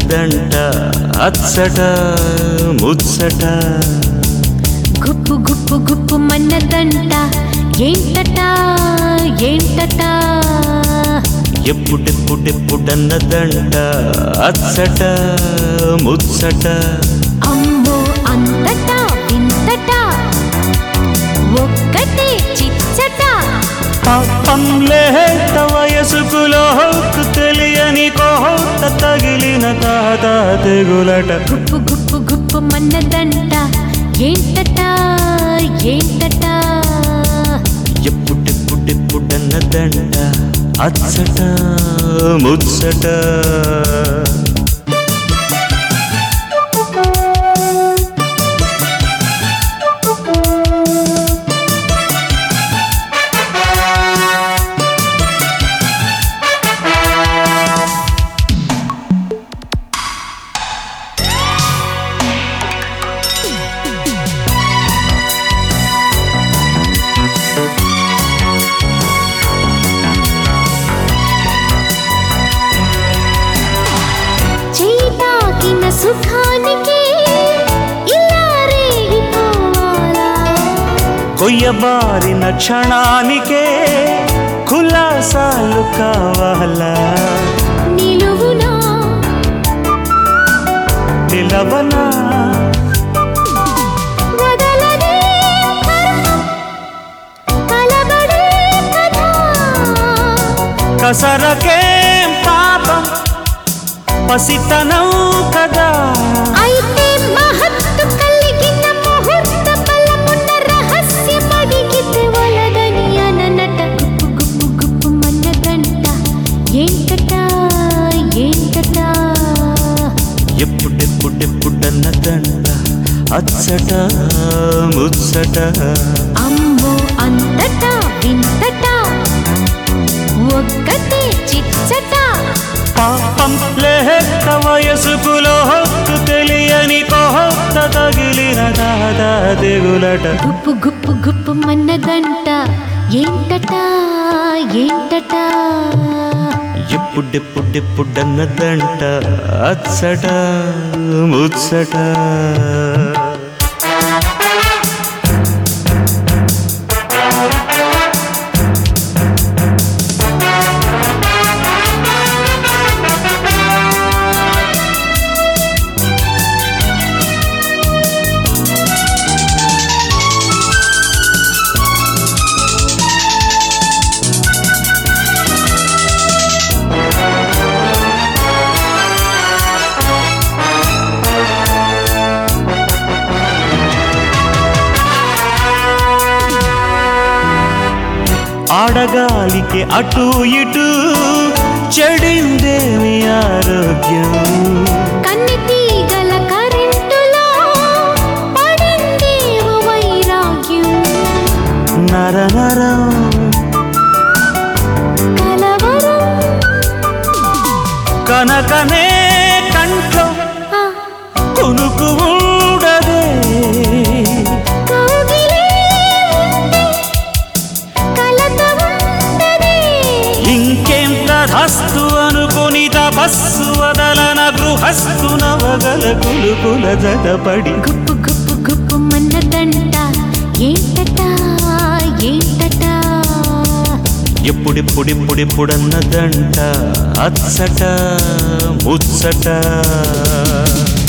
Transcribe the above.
ఎప్పుడెప్పుడన్నదంట అచ్చట ముచ్చట గుప్పు గుప్పు గుప్పు మన్నదంట ఏంటట ఏంటట ఎప్పుడెప్పుడెప్పుడన్నదంట అచ్చట ముచ్చట అమ్మో అంతటా వింతట ఒక్కటే చిచ్చట పాపం లేత వయసుకులో తెలియని కోత తగిలిన తాత తెగులట గుప్పు గుప్పు గుప్పు మన్నదంట ఏంటట ఏంటట ఎప్పుడెప్పుడెప్పుడన్నదంట అచ్చట ముచ్చట చేయి తాకిన సుఖానికి ఇలా రేగిపోవాలా కొయ్యబారిన క్షణానికే కులాసాలు కావాలా నిలువునా నిలవనా వదలనే కర్మం, కలబడే కథ. కసరకేం పాపం పసితనం కదా అయితే మహత్తు కలిగిన ముహూర్త బలమున్న రహస్యమడిగితే వలదని అననట గుప్పు గుప్పు గుప్పు మన్నదంట ఏంటట ఏంటట ఎప్పుడెప్పుడెప్పుడన్నదంట అచ్చట ముచ్చట అమ్మో అంతటా వింతట ఒక్కటే చిచ్చట పాపం లేక వయసుకులో తెలియని కోత తగిలిన దాదా తెగులట గుప్పు గుప్పు గుప్పు మన్నదంట ఏంటట ఏంటట ఎప్పుడెప్పుడెప్పుడన్నదంట అచ్చట ముచ్చట ఆడగాలికి అటు ఇటు చెడిందేమి ఆరోగ్యం కన్ని తీగల కరెంటులో పడిందేవో వైరాగ్యం నర నరం కలవరం కనకనే కంట్లో ఆ, కొనుకు ఉండదే కౌగిలే ఉంటే కలత ఉండదే. ఇంకేం తధస్తు అనుకుని తపస్సు వదలన గృహస్థు నవగల కులుకుల జతపడి గుప్పు గుప్పు గుప్పు మన్నదంట ఏంటట ఏంటట ఎప్పుడిప్పుడిప్పుడిప్పుడన్నదంట అచ్చట ముచ్చట